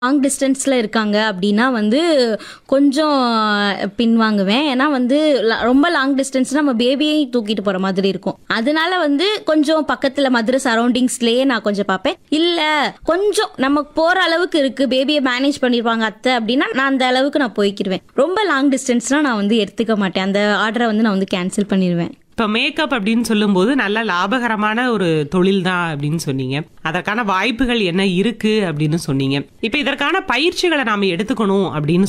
long டிஸ்டன்ஸில் இருக்காங்க அப்படின்னா வந்து கொஞ்சம் பின்வாங்குவேன் ஏன்னா வந்து ல- ரொம்ப லாங் டிஸ்டன்ஸ் நம்ம பேபியை தூக்கிட்டு போகிற மாதிரி இருக்கும் அதனால வந்து கொஞ்சம் பக்கத்தில் மதுரை சரௌண்டிங்ஸ்லேயே நான் கொஞ்சம் பார்ப்பேன் இல்லை கொஞ்சம் நம்ம போகிற அளவுக்கு இருக்குது பேபியை மேனேஜ் பண்ணிடுவாங்க அத்தை அப்படின்னா நான் அந்த அளவுக்கு நான் போய்க்கிடுவேன் ரொம்ப லாங் டிஸ்டன்ஸ்னால் நான் வந்து எடுத்துக்க மாட்டேன் அந்த ஆர்டரை வந்து நான் வந்து கேன்சல் பண்ணிடுவேன் இப்போ மேக்கப் அப்படின்னு சொல்லும்போது நல்ல லாபகரமான ஒரு தொழில் தான் அப்படின்னு சொன்னீங்க அதற்கான வாய்ப்புகள் என்ன இருக்கு அப்படின்னு சொன்னீங்க இப்போ இதற்கான பயிற்சிகளை நாம எடுத்துக்கணும் அப்படின்னு